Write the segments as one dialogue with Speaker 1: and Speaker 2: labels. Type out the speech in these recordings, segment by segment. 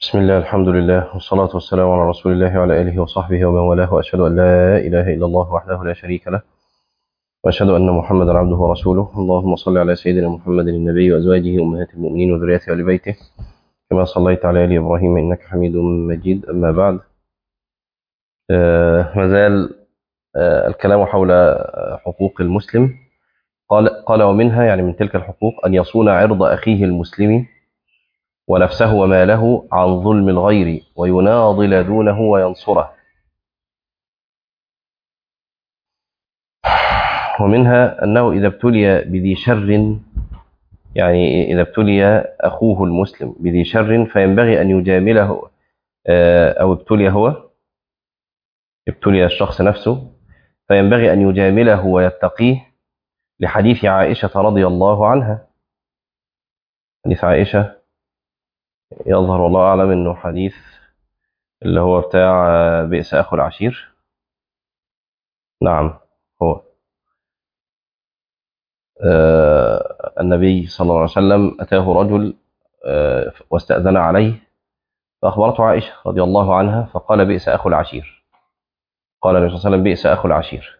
Speaker 1: بسم الله الحمد لله والصلاة والسلام على رسول الله وعلى آله وصحبه ومن والاه وأشهد أن لا إله إلا الله وحده لا شريك له وأشهد أن محمدا عبده ورسوله اللهم صل على سيدنا محمد النبي وأزواجه أمهات المؤمنين وذريته وآل بيته كما صليت على آل إبراهيم إنك حميد مجيد أما بعد آه ما زال آه الكلام حول آه، حقوق المسلم قال قال ومنها يعني من تلك الحقوق أن يصون عرض أخيه المسلم ونفسه وماله عن ظلم الغير ويناضل دونه وينصره ومنها أنه إذا ابتلي بذي شر يعني إذا ابتلي أخوه المسلم بذي شر فينبغي أن يجامله آه، أو ابتلي هو ابتلي الشخص نفسه فينبغي أن يجامله ويتقيه لحديث عائشة رضي الله عنها حديث عائشة يظهر والله أعلم أنه حديث اللي هو بتاع آه، بئس أخو العشير نعم هو آه، النبي صلى الله عليه وسلم أتاه رجل آه، واستأذن عليه فأخبرته عائشة رضي الله عنها فقال بئس أخو العشير قال النبي صلى الله عليه وسلم بئس أخو العشير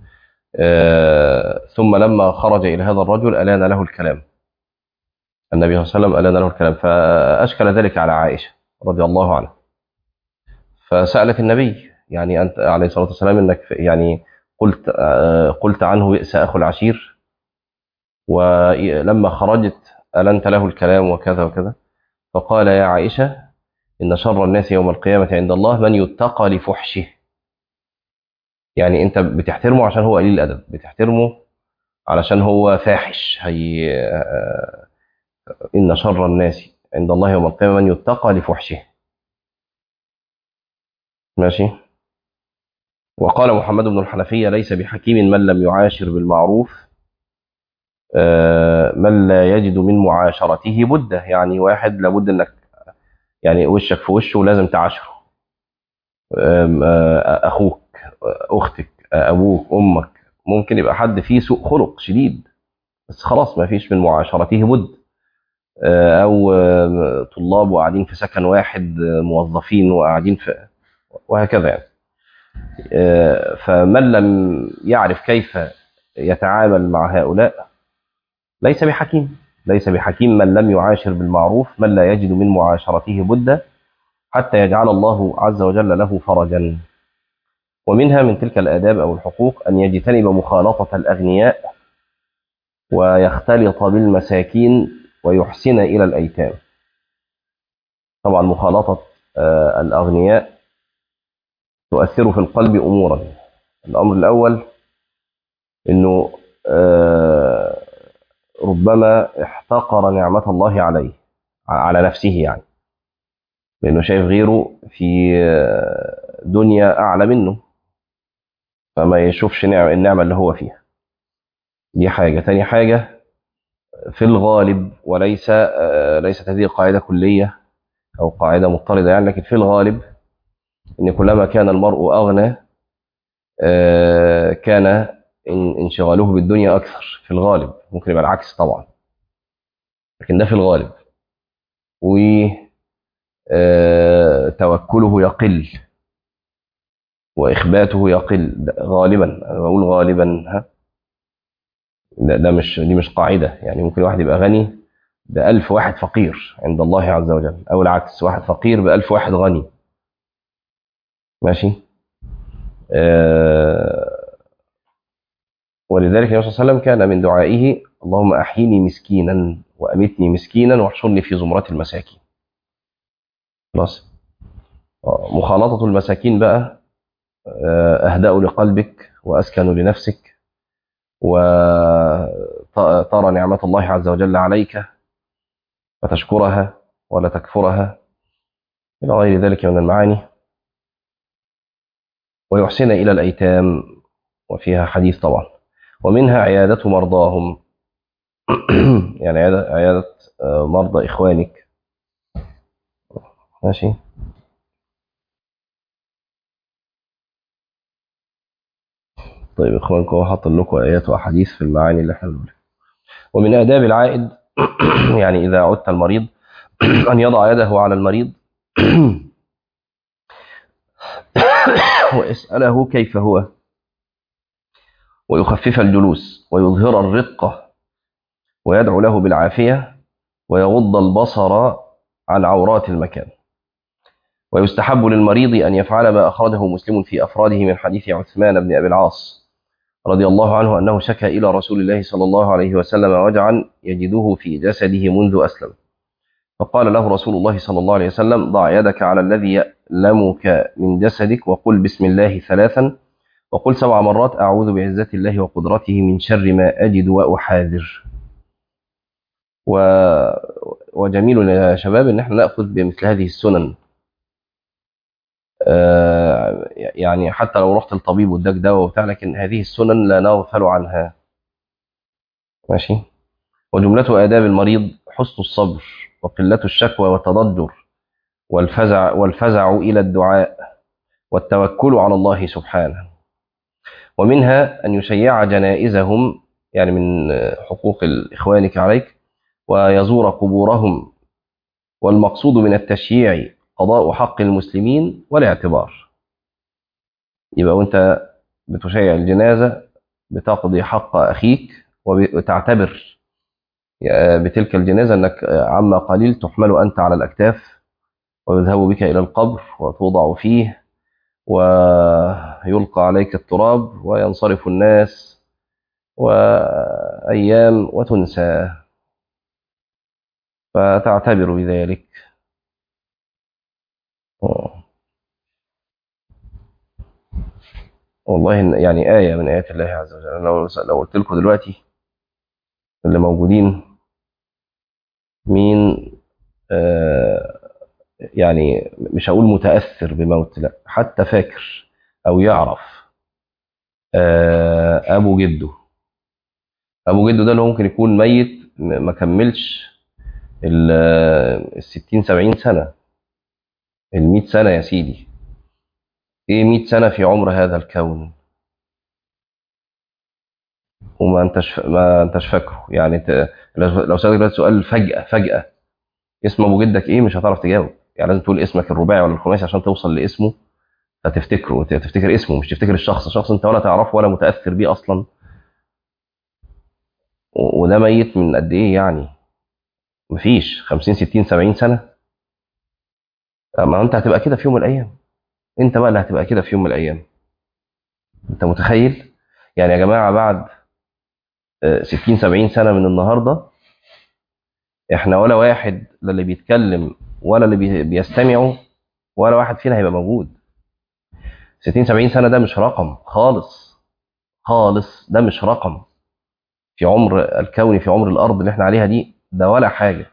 Speaker 1: آه، ثم لما خرج إلى هذا الرجل ألان له الكلام النبي صلى الله عليه وسلم ألان له الكلام فأشكل ذلك على عائشة رضي الله عنها فسألت النبي يعني أنت عليه الصلاة والسلام إنك يعني قلت آه، قلت عنه بئس أخو العشير ولما خرجت ألنت له الكلام وكذا وكذا فقال يا عائشة إن شر الناس يوم القيامة عند الله من يتقى لفحشه يعني أنت بتحترمه عشان هو قليل الأدب بتحترمه علشان هو فاحش هي آه، إن شر الناس عند الله يوم القيامة من يتقى لفحشه ماشي وقال محمد بن الحنفية ليس بحكيم من لم يعاشر بالمعروف آه، من لا يجد من معاشرته بده يعني واحد لابد انك يعني وشك في وشه ولازم تعاشره آم، آه، اخوك آه، اختك آه، ابوك امك ممكن يبقى حد فيه سوء خلق شديد بس خلاص ما فيش من معاشرته بد آه، او آه، طلاب وقاعدين في سكن واحد آه، موظفين وقاعدين في وهكذا يعني آه، فمن لم يعرف كيف يتعامل مع هؤلاء ليس بحكيم ليس بحكيم من لم يعاشر بالمعروف من لا يجد من معاشرته بدا حتى يجعل الله عز وجل له فرجا ومنها من تلك الآداب أو الحقوق أن يجتنب مخالطة الأغنياء ويختلط بالمساكين ويحسن إلى الأيتام طبعا مخالطة آه، الأغنياء تؤثر في القلب أمورا الأمر الأول أنه آه، ربما احتقر نعمة الله عليه على نفسه يعني لأنه شايف غيره في آه، دنيا أعلى منه فما يشوفش نعم النعمة اللي هو فيها دي حاجة تاني حاجة في الغالب وليس آه، ليست هذه قاعدة كلية أو قاعدة مضطردة يعني لكن في الغالب إن كلما كان المرء أغنى آه، كان إن- انشغاله بالدنيا أكثر في الغالب ممكن يبقى العكس طبعا لكن ده في الغالب و آه، توكله يقل وإخباته يقل ده غالبا أنا بقول غالبا ها ده, ده مش دي مش قاعدة يعني ممكن واحد يبقى غني بألف واحد فقير عند الله عز وجل أو العكس واحد فقير بألف واحد غني ماشي آه ولذلك النبي صلى الله عليه وسلم كان من دعائه اللهم أحيني مسكينا وأمتني مسكينا واحشرني في زمرة المساكين خلاص آه، مخالطة المساكين بقى آه، أهدأ لقلبك وأسكن لنفسك وترى نعمة الله عز وجل عليك فتشكرها ولا تكفرها إلى غير ذلك من المعاني ويحسن إلى الأيتام وفيها حديث طبعا ومنها عيادة مرضاهم يعني عيادة, عيادة آه، مرضى إخوانك ماشي طيب إخوانكم هو حاط لكم آيات وأحاديث في المعاني اللي احنا بنقولها ومن آداب العائد يعني إذا عدت المريض أن يضع يده على المريض ويسأله كيف هو ويخفف الجلوس ويظهر الرقة ويدعو له بالعافية ويغض البصر عن عورات المكان ويستحب للمريض أن يفعل ما أخرجه مسلم في أفراده من حديث عثمان بن أبي العاص رضي الله عنه أنه شكى إلى رسول الله صلى الله عليه وسلم وجعا يجده في جسده منذ أسلم فقال له رسول الله صلى الله عليه وسلم ضع يدك على الذي يألمك من جسدك وقل بسم الله ثلاثا وقل سبع مرات أعوذ بعزة الله وقدرته من شر ما أجد وأحاذر و... وجميل يا شباب ان احنا ناخذ بمثل هذه السنن آه يعني حتى لو رحت للطبيب واداك دواء وبتاع لكن هذه السنن لا نغفل عنها ماشي وجملة آداب المريض حسن الصبر وقلة الشكوى والتضجر والفزع والفزع إلى الدعاء والتوكل على الله سبحانه ومنها أن يشيع جنائزهم يعني من حقوق إخوانك عليك ويزور قبورهم والمقصود من التشييع قضاء حق المسلمين والاعتبار يبقى وانت بتشيع الجنازة بتقضي حق أخيك وتعتبر بتلك الجنازة أنك عما قليل تحمل أنت على الأكتاف ويذهب بك إلى القبر وتوضع فيه ويلقى عليك التراب وينصرف الناس وأيام وتنسى فتعتبر بذلك والله يعني آية من آيات الله عز وجل لو لو قلت لكم دلوقتي اللي موجودين مين آه يعني مش هقول متأثر بموت لا حتى فاكر أو يعرف آه أبو جده أبو جده ده اللي هو ممكن يكون ميت ما كملش ال 60 70 سنة ال 100 سنة يا سيدي ايه 100 سنة في عمر هذا الكون وما انتش ما انتش فاكره يعني ت... لو سألتك دلوقتي سؤال فجأة فجأة اسم ابو جدك ايه مش هتعرف تجاوب يعني لازم تقول اسمك الرباعي ولا الخماسي عشان توصل لاسمه فتفتكره تفتكر اسمه مش تفتكر الشخص الشخص انت ولا تعرفه ولا متأثر بيه اصلا وده ميت من قد ايه يعني مفيش 50 60 70 سنة ما انت هتبقى كده في يوم من الايام انت بقى اللي هتبقى كده في يوم من الايام انت متخيل يعني يا جماعه بعد 60 70 سنه من النهارده احنا ولا واحد لا اللي بيتكلم ولا اللي بيستمعوا ولا واحد فينا هيبقى موجود 60 70 سنه ده مش رقم خالص خالص ده مش رقم في عمر الكون في عمر الارض اللي احنا عليها دي ده ولا حاجه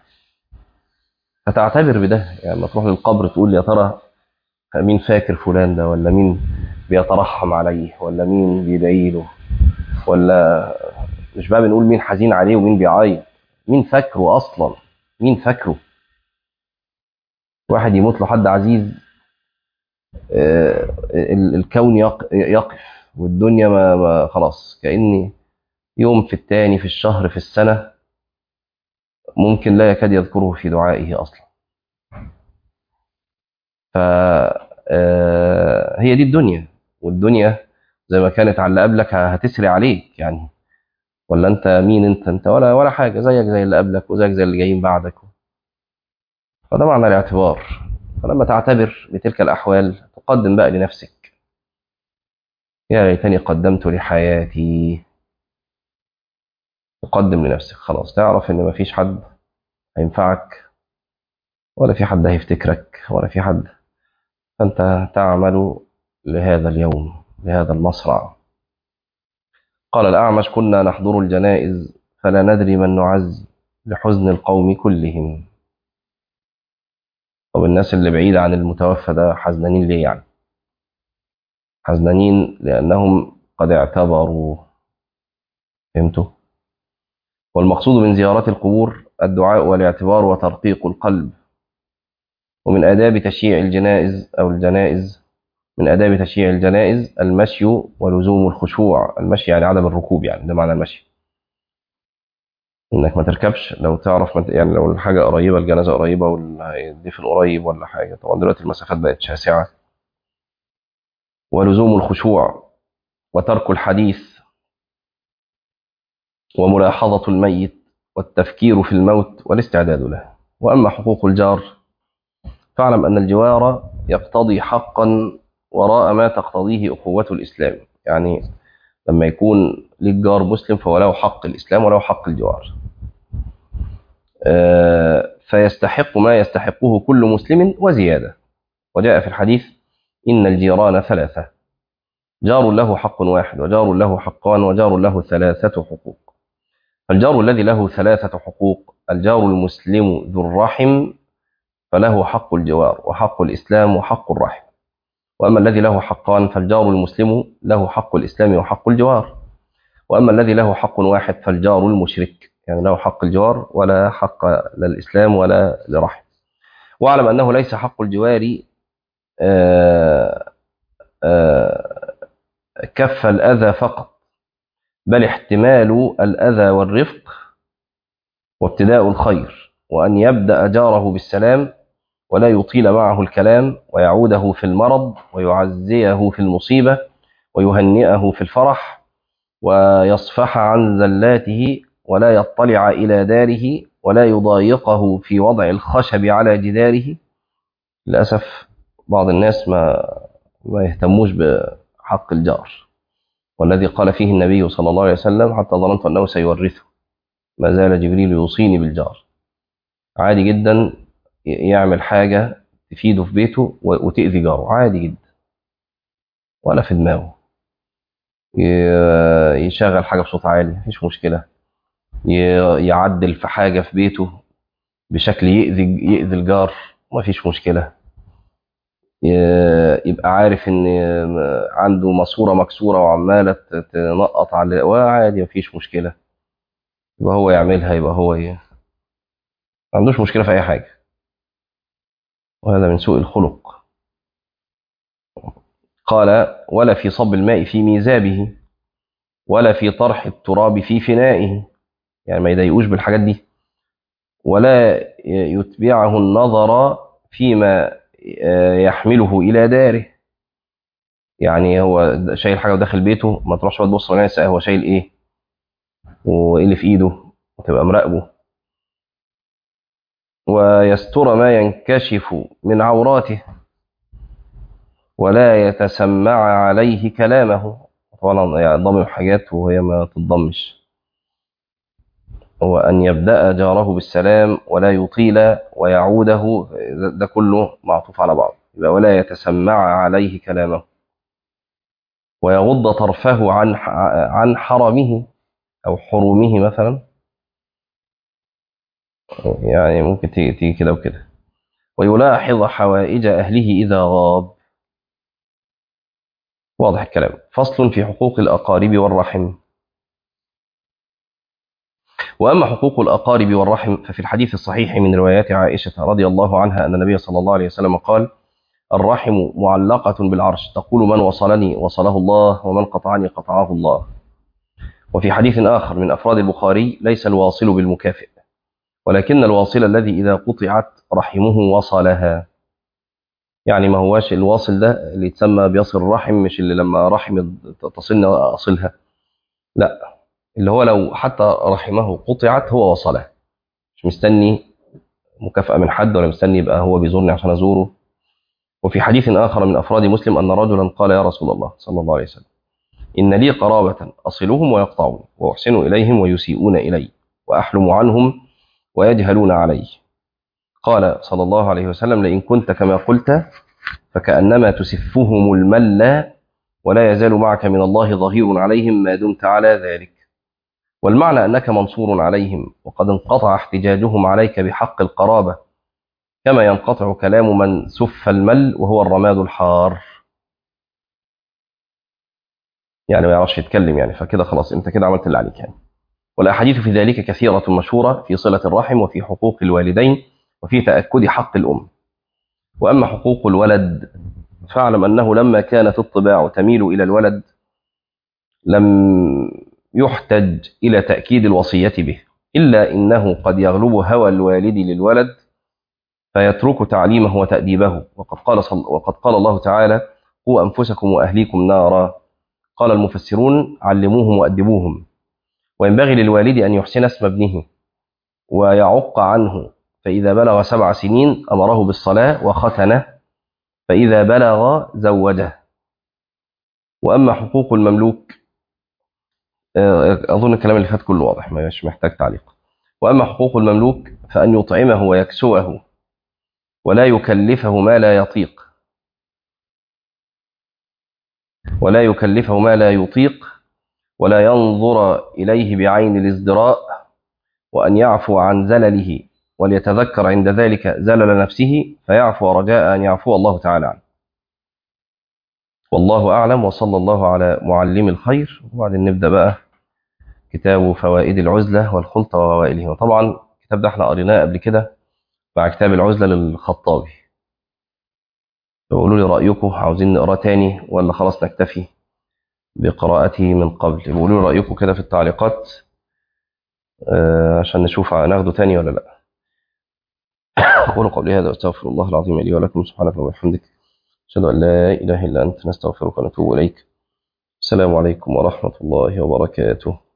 Speaker 1: فتعتبر بده يعني لما تروح للقبر تقول يا ترى مين فاكر فلان ده ولا مين بيترحم عليه ولا مين بيدعي له ولا مش بقى بنقول مين حزين عليه ومين بيعيط مين فاكره اصلا مين فاكره واحد يموت له حد عزيز الكون يقف والدنيا ما, ما خلاص كأني يوم في التاني في الشهر في السنة ممكن لا يكاد يذكره في دعائه أصلا فهي دي الدنيا والدنيا زي ما كانت على اللي قبلك هتسري عليك يعني ولا انت مين انت انت ولا ولا حاجه زيك زي اللي قبلك وزيك زي اللي جايين بعدك فده معنى الاعتبار فلما تعتبر بتلك الاحوال تقدم بقى لنفسك يا ليتني قدمت لحياتي تقدم لنفسك خلاص تعرف ان مفيش حد هينفعك ولا في حد هيفتكرك ولا في حد فأنت تعمل لهذا اليوم لهذا المصرع قال الأعمش كنا نحضر الجنائز فلا ندري من نعزي لحزن القوم كلهم طب الناس اللي بعيدة عن المتوفى ده حزنانين ليه يعني حزنانين لأنهم قد اعتبروا فهمتوا والمقصود من زيارات القبور الدعاء والاعتبار وترقيق القلب ومن آداب تشييع الجنائز أو الجنائز من آداب تشييع الجنائز المشي ولزوم الخشوع المشي يعني عدم الركوب يعني ده معنى المشي انك ما تركبش لو تعرف ما ت- يعني لو الحاجه قريبه الجنازه قريبه والضيف القريب ولا حاجه طبعا دلوقتي المسافات بقت شاسعه ولزوم الخشوع وترك الحديث وملاحظه الميت والتفكير في الموت والاستعداد له واما حقوق الجار فاعلم ان الجوار يقتضي حقا وراء ما تقتضيه اخوه الاسلام يعني لما يكون ليك جار مسلم فهو له حق الاسلام وله حق الجوار آه، فيستحق ما يستحقه كل مسلم وزيادة وجاء في الحديث إن الجيران ثلاثة جار له حق واحد وجار له حقان وجار له ثلاثة حقوق فالجار الذي له ثلاثة حقوق الجار المسلم ذو الرحم فله حق الجوار وحق الإسلام وحق الرحم وأما الذي له حقان فالجار المسلم له حق الإسلام وحق الجوار وأما الذي له حق واحد فالجار المشرك يعني له حق الجوار ولا حق للإسلام ولا لرحم واعلم أنه ليس حق الجوار آه، آه، كف الأذى فقط بل احتمال الأذى والرفق وابتداء الخير وأن يبدأ جاره بالسلام ولا يطيل معه الكلام ويعوده في المرض ويعزيه في المصيبة ويهنئه في الفرح ويصفح عن زلاته ولا يطلع إلى داره ولا يضايقه في وضع الخشب على جداره للأسف بعض الناس ما ما يهتموش بحق الجار والذي قال فيه النبي صلى الله عليه وسلم حتى ظننت أنه سيورثه ما زال جبريل يوصيني بالجار عادي جدا يعمل حاجة تفيده في بيته وتأذي جاره عادي جدا ولا في دماغه ي- يشغل حاجة بصوت عالي مفيش مشكلة ي- يعدل في حاجة في بيته بشكل يأذي يأذي الجار مفيش مشكلة ي- يبقى عارف ان عنده ماسورة مكسورة وعمالة ت- تنقط على وعادي مفيش مشكلة يبقى هو يعملها يبقى هو ي... ما عندوش مشكلة في أي حاجة وهذا من سوء الخلق قال ولا في صب الماء في ميزابه ولا في طرح التراب في فنائه يعني ما يضايقوش بالحاجات دي ولا يتبعه النظر فيما يحمله إلى داره يعني هو شايل حاجة وداخل بيته ما تروحش بقى تبص على الناس هو شايل إيه وإيه اللي في إيده وتبقى مراقبه ويستر ما ينكشف من عوراته ولا يتسمع عليه كلامه طبعا يعني ضمم حاجات وهي ما تتضمش هو أن يبدأ جاره بالسلام ولا يطيل ويعوده ده- ده كله معطوف على بعض يبقى ولا يتسمع عليه كلامه ويغض طرفه عن عن حرمه أو حرمه مثلا يعني ممكن تيجي تيجي كده وكده ويلاحظ حوائج أهله إذا غاب واضح الكلام فصل في حقوق الأقارب والرحم وأما حقوق الأقارب والرحم ففي الحديث الصحيح من روايات عائشة رضي الله عنها أن النبي صلى الله عليه وسلم قال الرحم معلقة بالعرش تقول من وصلني وصله الله ومن قطعني قطعه الله وفي حديث آخر من أفراد البخاري ليس الواصل بالمكافئ ولكن الواصل الذي إذا قطعت رحمه وصلها يعني ما هواش الواصل ده اللي يتسمى بيصل الرحم مش اللي لما رحم تصلني أصلها لا اللي هو لو حتى رحمه قطعت هو وصلها مش مستني مكافأة من حد ولا مستني يبقى هو بيزورني عشان أزوره وفي حديث آخر من أفراد مسلم أن رجلا قال يا رسول الله صلى الله عليه وسلم إن لي قرابة أصلهم ويقطعون وأحسن إليهم ويسيئون إلي وأحلم عنهم ويجهلون علي قال صلى الله عليه وسلم لئن كنت كما قلت فكأنما تسفهم المل ولا يزال معك من الله ظهير عليهم ما دمت على ذلك والمعنى أنك منصور عليهم وقد انقطع احتجاجهم عليك بحق القرابة كما ينقطع كلام من سف المل وهو الرماد الحار يعني ما يعرفش يتكلم يعني فكده خلاص انت كده عملت اللي عليك يعني والأحاديث في ذلك كثيرة مشهورة في صلة الرحم وفي حقوق الوالدين وفي تأكد حق الأم وأما حقوق الولد فاعلم أنه لما كانت الطباع تميل إلى الولد لم يحتج إلى تأكيد الوصية به إلا إنه قد يغلب هوى الوالد للولد فيترك تعليمه وتأديبه وقد قال, صل وقد قال الله تعالى قوا أنفسكم وأهليكم نارا قال المفسرون علموهم وأدبوهم وينبغي للوالد أن يحسن اسم ابنه ويعق عنه فإذا بلغ سبع سنين أمره بالصلاة وختنه فإذا بلغ زوجه وأما حقوق المملوك أظن الكلام اللي فات كله واضح مش محتاج تعليق وأما حقوق المملوك فأن يطعمه ويكسوه ولا يكلفه ما لا يطيق ولا يكلفه ما لا يطيق ولا ينظر إليه بعين الازدراء وأن يعفو عن زلله وليتذكر عند ذلك زلل نفسه فيعفو رجاء أن يعفو الله تعالى عنه والله أعلم وصلى الله على معلم الخير وبعدين نبدأ بقى كتاب فوائد العزلة والخلطة ووائله وطبعا الكتاب ده احنا قريناه قبل كده مع كتاب العزلة للخطابي قولوا لي رأيكم عاوزين نقراه تاني ولا خلاص نكتفي بقراءته من قبل قولوا لي رأيكم كده في التعليقات آه عشان نشوف ناخده تاني ولا لا أقول قولي هذا وأستغفر الله العظيم لي ولكم سبحانك اللهم وبحمدك أشهد أن لا إله إلا أنت نستغفرك ونتوب إليك السلام عليكم ورحمة الله وبركاته